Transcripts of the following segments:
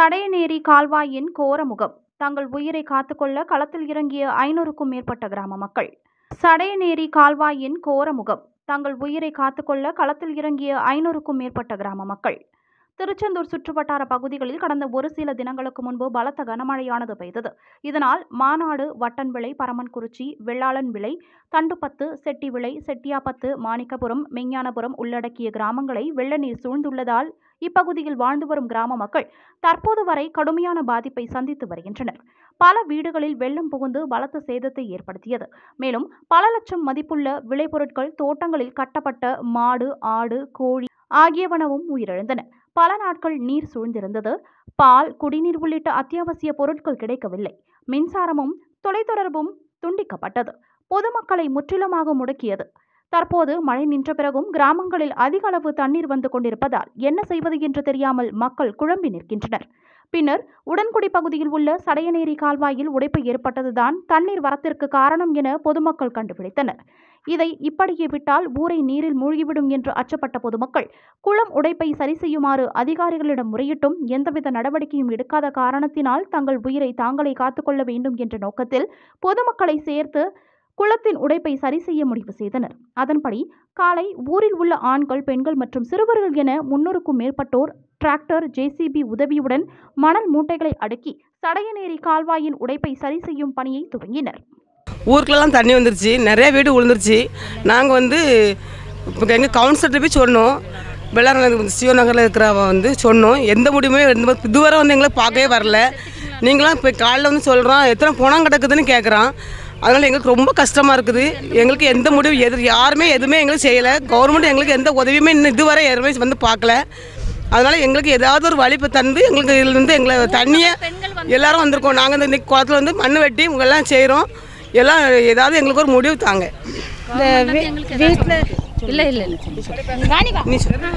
சடையநேரி கால்வாயின் கோரமுகம் தங்கள் உயிரை காத்துக்கொள்ள களத்தில் இறங்கிய ஐநூறுக்கும் மேற்பட்ட கிராம மக்கள் சடையநேரி கால்வாயின் கோரமுகம் தங்கள் உயிரை காத்துக்கொள்ள களத்தில் இறங்கிய ஐநூறுக்கும் மேற்பட்ட கிராம மக்கள் திருச்செந்தூர் சுற்றுவட்டார பகுதிகளில் கடந்த ஒரு சில தினங்களுக்கு முன்பு பலத்த கனமழையானது பெய்தது இதனால் மாநாடு வட்டன்விளை பரமன்குறிச்சி வெள்ளாளன் விளை தண்டுப்பத்து செட்டிவிளை செட்டியாப்பத்து மாணிக்கபுரம் மெஞ்ஞானபுரம் உள்ளடக்கிய கிராமங்களை வெள்ள நீர் சூழ்ந்துள்ளதால் இப்பகுதியில் வாழ்ந்து வரும் கிராம மக்கள் தற்போது வரை கடுமையான பாதிப்பை சந்தித்து வருகின்றனர் பல வீடுகளில் வெள்ளம் புகுந்து பலத்த சேதத்தை ஏற்படுத்தியது மேலும் பல லட்சம் மதிப்புள்ள விளைபொருட்கள் தோட்டங்களில் கட்டப்பட்ட மாடு ஆடு கோழி ஆகியவனவும் உயிரிழந்தன பல நாட்கள் நீர் சூழ்ந்திருந்தது பால் குடிநீர் உள்ளிட்ட அத்தியாவசிய பொருட்கள் கிடைக்கவில்லை மின்சாரமும் தொலைத்தொடர்பும் துண்டிக்கப்பட்டது பொதுமக்களை முற்றிலுமாக முடக்கியது தற்போது மழை நின்ற பிறகும் கிராமங்களில் அதிக அளவு தண்ணீர் வந்து கொண்டிருப்பதால் என்ன செய்வது என்று தெரியாமல் மக்கள் குழம்பி நிற்கின்றனர் பின்னர் உடன்குடி பகுதியில் உள்ள சடையநேரி கால்வாயில் உடைப்பு ஏற்பட்டதுதான் தண்ணீர் வரத்திற்கு காரணம் என பொதுமக்கள் கண்டுபிடித்தனர் இதை இப்படியே விட்டால் ஊரை நீரில் மூழ்கிவிடும் என்று அச்சப்பட்ட பொதுமக்கள் குளம் உடைப்பை சரி செய்யுமாறு அதிகாரிகளிடம் முறையிட்டும் எந்தவித நடவடிக்கையும் எடுக்காத காரணத்தினால் தங்கள் உயிரை தாங்களே காத்துக்கொள்ள வேண்டும் என்ற நோக்கத்தில் பொதுமக்களை சேர்த்து குளத்தின் உடைப்பை சரி செய்ய முடிவு செய்தனர் அதன்படி காலை ஊரில் உள்ள ஆண்கள் பெண்கள் மற்றும் சிறுவர்கள் என முன்னூறுக்கும் மேற்பட்டோர் டிராக்டர் ஜேசிபி உதவியுடன் மணல் மூட்டைகளை அடுக்கி சடையநேரி கால்வாயின் உடைப்பை சரி செய்யும் பணியை துவங்கினர் ஊருக்குள்ளலாம் தண்ணி வந்துருச்சு நிறைய வீடு விழுந்துருச்சு நாங்கள் வந்து இப்போ எங்கள் கவுன்சிலர்கிட்ட போய் சொன்னோம் வெள்ளாரம் சிவ நகரில் இருக்கிறவ வந்து சொன்னோம் எந்த முடிவுமே எந்த இதுவரை வந்து எங்களை பார்க்கவே வரல நீங்களாம் இப்போ காலைல வந்து சொல்கிறோம் எத்தனை பணம் கிடக்குதுன்னு கேட்குறான் அதனால் எங்களுக்கு ரொம்ப கஷ்டமாக இருக்குது எங்களுக்கு எந்த முடிவு எது யாருமே எதுவுமே எங்களுக்கு செய்யலை கவர்மெண்ட் எங்களுக்கு எந்த உதவியுமே இன்னும் இதுவரை யாருமே வந்து பார்க்கல அதனால் எங்களுக்கு ஏதாவது ஒரு வழிப்பு தந்து எங்களுக்கு இதுலேருந்து எங்களை தண்ணியை எல்லாரும் வந்திருக்கோம் நாங்கள் இந்த இன்னைக்கு குளத்துல வந்து மண் வெட்டி எல்லாம் செய்கிறோம் எல்லாம் ஏதாவது எங்களுக்கு ஒரு முடிவு தாங்க இந்த வீட்டில் இல்லை இல்லை இல்லை நீ சொல்லு.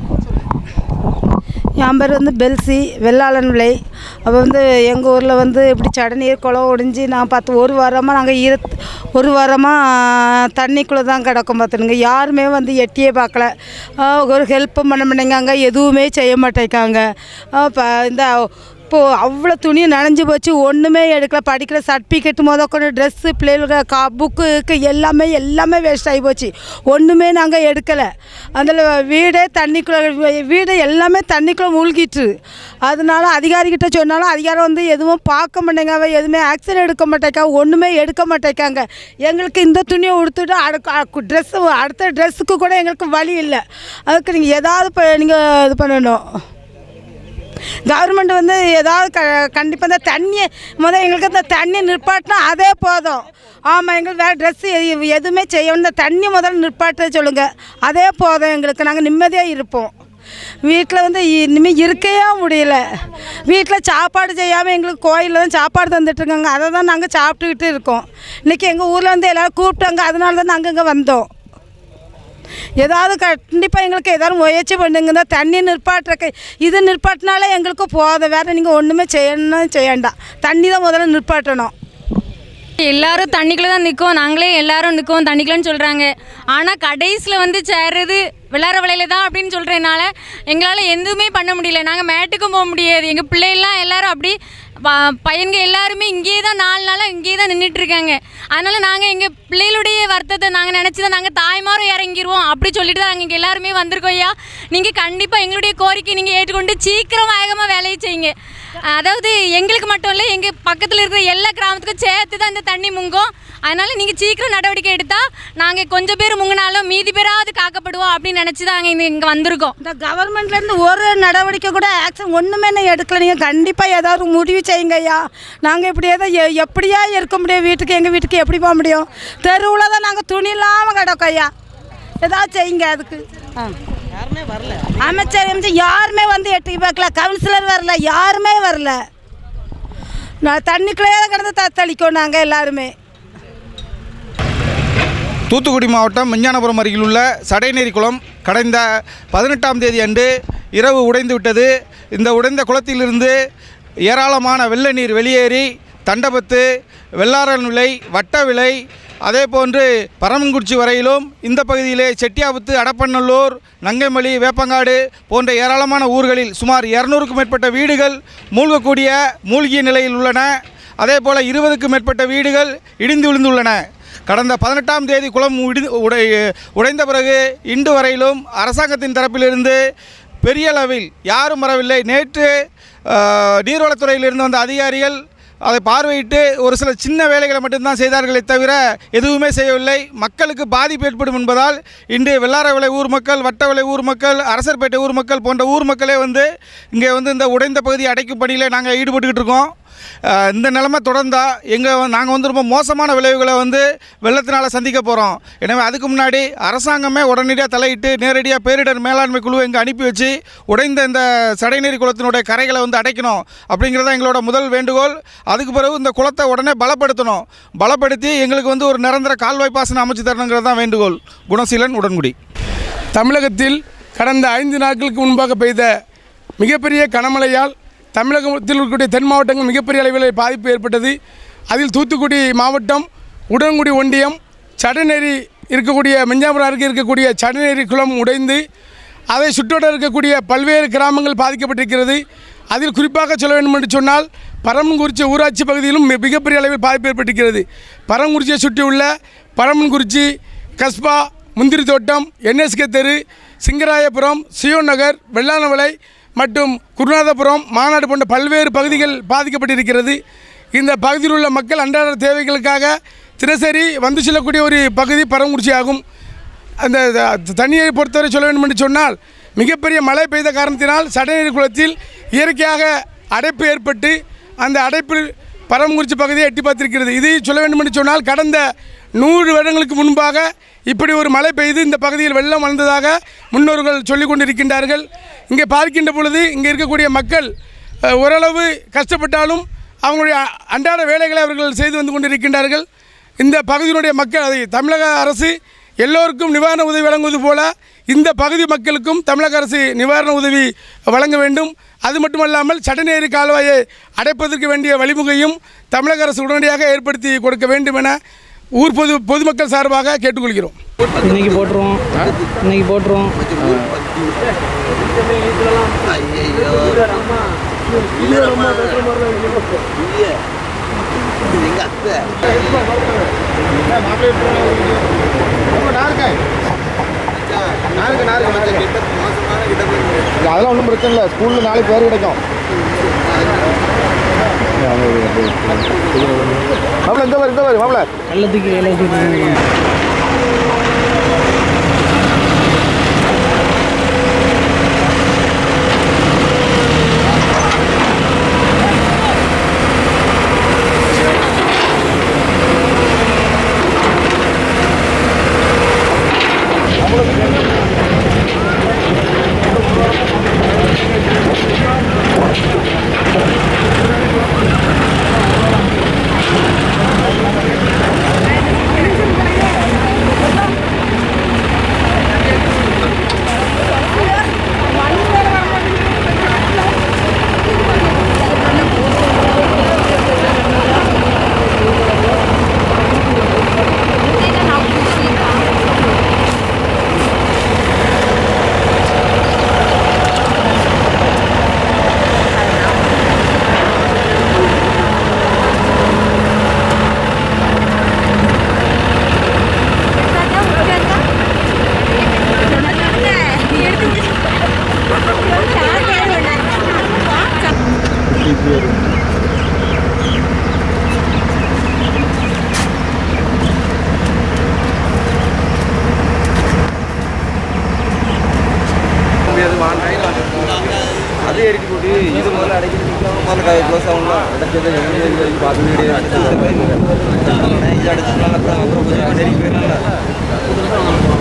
என் பேர் வந்து பெல்சி வெள்ளாளன் விலை அப்போ வந்து எங்கள் ஊரில் வந்து இப்படி சடநீர் குளம் ஒடிஞ்சு நான் பார்த்து ஒரு வாரமாக நாங்கள் ஈர ஒரு வாரமாக தண்ணிக்குள்ளே தான் கிடக்கும் பார்த்துனுங்க யாருமே வந்து எட்டியே பார்க்கல ஆ, ஒரு ஹெல்ப்பும் பண்ண மாட்டேங்காங்க எதுவுமே செய்ய மாட்டேங்காங்க இப்போ இந்த இப்போது அவ்வளோ துணி நனைஞ்சு போச்சு ஒன்றுமே எடுக்கல படிக்கிற சர்டிஃபிகேட் முத கொண்டு ட்ரெஸ்ஸு பிள்ளைகளுக்கு கா புக்கு எல்லாமே எல்லாமே வேஸ்ட் ஆகி போச்சு ஒன்றுமே நாங்கள் எடுக்கலை அதில் வீடே தண்ணிக்குள்ளே வீடு எல்லாமே தண்ணிக்குள்ளே மூழ்கிட்டு அதனால அதிகாரிகிட்ட சொன்னாலும் அதிகாரம் வந்து எதுவும் பார்க்க மாட்டேங்க எதுவுமே ஆக்ஷன் எடுக்க மாட்டேங்காங்க ஒன்றுமே எடுக்க மாட்டேங்காங்க எங்களுக்கு இந்த துணியை உடுத்துட்டு அடுக்க ட்ரெஸ்ஸு அடுத்த ட்ரெஸ்ஸுக்கு கூட எங்களுக்கு வழி இல்லை அதுக்கு நீங்கள் ஏதாவது இப்போ நீங்கள் இது பண்ணணும் கவர்மெண்ட் வந்து ஏதாவது க கண்டிப்பாக இந்த தண்ணியை முதல் எங்களுக்கு இந்த தண்ணி நிற்பாட்டினா அதே போதும் ஆமாம் எங்களுக்கு வேறு ட்ரெஸ்ஸு எதுவுமே செய்யணும் இந்த தண்ணி முதல்ல நிற்பாட்ட சொல்லுங்கள் அதே போதும் எங்களுக்கு நாங்கள் நிம்மதியாக இருப்போம் வீட்டில் வந்து இனிமேல் இருக்கவே முடியல வீட்டில் சாப்பாடு செய்யாமல் எங்களுக்கு கோயிலில் தான் சாப்பாடு தந்துட்டுருக்காங்க அதை தான் நாங்கள் சாப்பிட்டுக்கிட்டு இருக்கோம் இன்றைக்கி எங்கள் ஊரில் வந்து எல்லோரும் கூப்பிட்டாங்க அதனால தான் நாங்கள் இங்கே வந்தோம் ஏதாவது கண்டிப்பாக எங்களுக்கு ஏதாவது முயற்சி பண்ணுங்க இந்த தண்ணி நிற்பாட்டுறக்கு இது நிற்பாட்டினாலே எங்களுக்கு போதும் வேறு நீங்கள் ஒன்றுமே செய்யணும் செய்யண்டாம் தண்ணி தான் முதல்ல நிற்பாட்டணும் எல்லாரும் தண்ணிக்குள்ளே தான் நிற்கும் நாங்களே எல்லாரும் நிற்கும் தண்ணிக்குள்ளேன்னு சொல்கிறாங்க ஆனால் கடைசியில் வந்து சேர்றது விளாட விளையில தான் அப்படின்னு சொல்கிறதுனால எங்களால் எதுவுமே பண்ண முடியல நாங்கள் மேட்டுக்கும் போக முடியாது எங்கள் பிள்ளைகள்லாம் எல்லாரும் அப்படி ப- பையன்க எல்லாருமே இங்கேயே தான் நாலு நாளாக இங்கேயே தான் நின்றுட்டு இருக்காங்க அதனால் நாங்கள் எங்கள் பிள்ளைகளுடைய வருத்தத்தை நாங்கள் நினச்சி தான் நாங்கள் தாய்மாரும் இறங்கிடுவோம் அப்படி சொல்லிட்டு தான் நாங்கள் இங்கே எல்லாருமே வந்திருக்கோம் ஐயா நீங்கள் கண்டிப்பாக எங்களுடைய கோரிக்கை நீங்கள் ஏற்றுக்கொண்டு சீக்கிரம் வேகமாக வேலையை செய்யுங்க அதாவது எங்களுக்கு மட்டும் இல்லை எங்கள் பக்கத்தில் இருக்கிற எல்லா கிராமத்துக்கும் சேர்த்து தான் இந்த தண்ணி முங்கும் அதனால் நீங்கள் சீக்கிரம் நடவடிக்கை எடுத்தால் நாங்கள் கொஞ்சம் பேர் முங்கினாலும் மீதி பேராவது காக்கப்படுவோம் அப்படின்னு நினச்சி தான் நாங்கள் இங்கே வந்திருக்கோம் இந்த கவர்மெண்ட்லேருந்து ஒரு நடவடிக்கை கூட ஆக்ஷன் ஒன்றுமே நான் எடுக்கல நீங்கள் கண்டிப்பாக ஏதாவது ஒரு முடிவு செய்யுங்க ஐயா நாங்கள் இப்படியே தான் எ- எப்படியா இருக்க முடியும் வீட்டுக்கு எங்கள் வீட்டுக்கு எப்படி போக முடியும் தெருவில் தான் நாங்கள் துணி இல்லாமல் கிடக்கோம் ஐயா ஏதாவது செய்யுங்க அதுக்கு ஆ அமைச்சர் அமைச்சர் யாருமே வந்து எட்டி பார்க்கல கவுன்சிலர் வரல யாருமே வரல நான் தண்ணிக்குள்ளேயே தான் கிடந்து தத்தளிக்கோம் நாங்கள் எல்லாருமே தூத்துக்குடி மாவட்டம் விஞ்ஞானபுரம் அருகில் உள்ள சடைநேரி குளம் கடந்த பதினெட்டாம் தேதி அன்று இரவு உடைந்து விட்டது இந்த உடைந்த குளத்திலிருந்து ஏராளமான வெள்ள நீர் வெளியேறி தண்டபத்து வெள்ளாரன் விலை வட்ட விலை அதே போன்று பரமன்குறிச்சி வரையிலும் இந்த பகுதியிலே செட்டியாபுத்து அடப்பநல்லூர் நங்கைமலி வேப்பங்காடு போன்ற ஏராளமான ஊர்களில் சுமார் இரநூறுக்கும் மேற்பட்ட வீடுகள் மூழ்கக்கூடிய மூழ்கிய நிலையில் உள்ளன அதே போல் இருபதுக்கும் மேற்பட்ட வீடுகள் இடிந்து விழுந்துள்ளன கடந்த பதினெட்டாம் தேதி குளம் இடி உடை உடைந்த பிறகு இன்று வரையிலும் அரசாங்கத்தின் தரப்பிலிருந்து பெரிய அளவில் யாரும் வரவில்லை நேற்று ஆஹ், நீர்வளத்துறையிலிருந்து வந்த அதிகாரிகள் அதை பார்வையிட்டு ஒரு சில சின்ன வேலைகளை மட்டும்தான் செய்தார்களே தவிர எதுவுமே செய்யவில்லை மக்களுக்கு பாதிப்பு ஏற்படும் என்பதால் இன்று வெள்ளாரவிளை ஊர் மக்கள் வட்டவிளை ஊர் மக்கள் அரசர்பேட்டை ஊர் மக்கள் போன்ற ஊர் மக்களே வந்து இங்கே வந்து இந்த உடைந்த பகுதி அடைக்கும் பணியில் நாங்கள் ஈடுபட்டுக்கிட்டு இருக்கோம் அஹ் இந்த நிலைமை தொடர்ந்தா எங்கள் நாங்கள் வந்து ரொம்ப மோசமான விளைவுகளை வந்து வெள்ளத்தினால் சந்திக்க போகிறோம் எனவே அதுக்கு முன்னாடி அரசாங்கமே உடனடியாக தலையிட்டு நேரடியாக பேரிடர் மேலாண்மை குழுவை இங்கே அனுப்பி வச்சு உடைந்த இந்த சடைநீர் குளத்தினுடைய கரைகளை வந்து அடைக்கணும் அப்படிங்கிறத எங்களோட முதல் வேண்டுகோள் அதுக்கு பிறகு இந்த குளத்தை உடனே பலப்படுத்தணும் பலப்படுத்தி எங்களுக்கு வந்து ஒரு நிரந்தர கால்வாய் பாசனம் அமைச்சு தரணுங்கிறது தான் வேண்டுகோள் குணசீலன் உடன்குடி தமிழகத்தில் கடந்த ஐந்து நாட்களுக்கு முன்பாக பெய்த மிகப்பெரிய கனமழையால் தமிழகத்தில் இருக்கக்கூடிய தென் மாவட்டங்கள் மிகப்பெரிய அளவில் பாதிப்பு ஏற்பட்டது அதில் தூத்துக்குடி மாவட்டம் உடன்குடி ஒன்றியம் சடநேரி இருக்கக்கூடிய மெஞ்சாபுரம் அருகே இருக்கக்கூடிய சடநேரி குளம் உடைந்து அதை சுற்றோட இருக்கக்கூடிய பல்வேறு கிராமங்கள் பாதிக்கப்பட்டிருக்கிறது அதில் குறிப்பாக சொல்ல வேண்டும் என்று சொன்னால் பரமன்குறிச்சி ஊராட்சி பகுதியிலும் மி- மிகப்பெரிய அளவில் பாதிப்பு ஏற்பட்டிருக்கிறது பரமன்குறிச்சியை சுற்றியுள்ள பரமன்குறிச்சி கஸ்பா முந்திரி தோட்டம் என்எஸ்கே தெரு சிங்கராயபுரம் சியோன் நகர் வெள்ளானவளை மற்றும் குருநாதபுரம் மாநாடு போன்ற பல்வேறு பகுதிகள் பாதிக்கப்பட்டிருக்கிறது இந்த பகுதியில் உள்ள மக்கள் அன்றாட தேவைகளுக்காக தினசரி வந்து செல்லக்கூடிய ஒரு பகுதி பரமக்குறிச்சி ஆகும் அந்த த- தண்ணியை பொறுத்தவரை சொல்ல வேண்டும் என்று சொன்னால் மிகப்பெரிய மழை பெய்த காரணத்தினால் சடைநீர் குளத்தில் இயற்கையாக அடைப்பு ஏற்பட்டு அந்த அடைப்பில் பரமக்குறிச்சி பகுதியை எட்டி பார்த்திருக்கிறது இதை சொல்ல வேண்டும் என்று சொன்னால் கடந்த நூறு வருடங்களுக்கு முன்பாக இப்படி ஒரு மழை பெய்து இந்த பகுதியில் வெள்ளம் வளர்ந்ததாக முன்னோர்கள் சொல்லிக் கொண்டிருக்கின்றார்கள் இங்கே பார்க்கின்ற பொழுது இங்கே இருக்கக்கூடிய மக்கள் அஹ், ஓரளவு கஷ்டப்பட்டாலும் அவங்களுடைய அ- அன்றாட வேலைகளை அவர்கள் செய்து வந்து கொண்டிருக்கின்றார்கள் இந்த பகுதியினுடைய மக்கள் அதை தமிழக அரசு எல்லோருக்கும் நிவாரண உதவி வழங்குவது போல இந்த பகுதி மக்களுக்கும் தமிழக அரசு நிவாரண உதவி வழங்க வேண்டும் அது மட்டுமல்லாமல் சடநேரி கால்வாயை அடைப்பதற்கு வேண்டிய வழிமுகையும் தமிழக அரசு உடனடியாக ஏற்படுத்தி கொடுக்க வேண்டும் என ஊர் பொது பொதுமக்கள் சார்பாக கேட்டுக்கொள்கிறோம் இன்னைக்கு போட்டுருவோம் இன்னைக்கு போட்டுருவோம் அதெல்லாம் ஒன்றும் பிரச்சனை இல்லை ஸ்கூலில் நாளைக்கு பேர் கிடைக்கும் மாப்பிள இந்த மாதிரி இந்த மாதிரி மாப்பிள வெள்ளத்துக்கு வெள்ளத்துக்கு அதே அடிச்சு போட்டு இது முதல்ல அடைக்கிறது முதல்ல க்ளோஸ் ஆகணும் அடைச்சது எங்கே வரைக்கும் பார்த்து வீடியோ அடிச்சு இது அடிச்சுக்கலாம் அப்புறம் கொஞ்சம் சரி போயிடலாம்